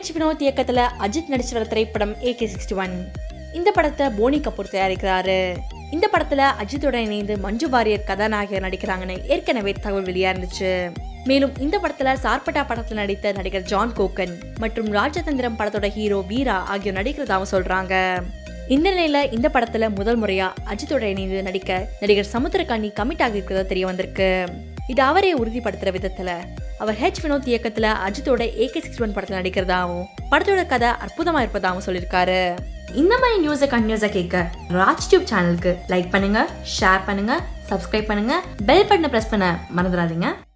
H Vinod இயக்கத்துல அஜித் நடிச்சு வர திரைப்படம் ஏகே சிக்ஸ்டி ஒன் இந்த படத்தை போனி கபூர் தயாரிக்கிறாரு இந்த படத்துல அஜித்துடன் இணைந்து மஞ்சு வாரியர் கதாநாயகர் நடிக்கிறாங்கன்னு ஏற்கனவே தகவல் வெளியா இருந்துச்சு மேலும் இந்த படத்துல சார்பட்டா படத்துல நடித்த நடிகர் ஜான் கோக்கன் மற்றும் ராஜதந்திரம் படத்தோட ஹீரோ வீரா ஆகியோர் நடிக்கிறதாவும் சொல்றாங்க இந்த நிலையில இந்த படத்துல முதல் முறையா அஜித்தோட இணைந்து நடிக்க நடிகர் சமுத்திரகாணி கமிட் ஆகியிருக்கிறதா தெரிய வந்திருக்கு இது அவரே உறுதிப்படுத்துற விதத்துல அவர் ஹெச் வினோத் இயக்கத்துல அஜித்தோட ஏகே சிக்ஸ் ஒன் படத்துல நடிக்கிறதாவும் படத்தோட கதை அற்புதமா இருப்பதாகவும் சொல்லியிருக்காரு இந்த மாதிரி நியூஸை கண்டினியூஸா கேட்க ராஜ் டியூப் சேனலுக்கு லைக் பண்ணுங்க ஷேர் பண்ணுங்க சப்ஸ்கிரைப் பண்ணுங்க பெல் பட்டனை பிரஸ் பண்ண மறந்துடாதீங்க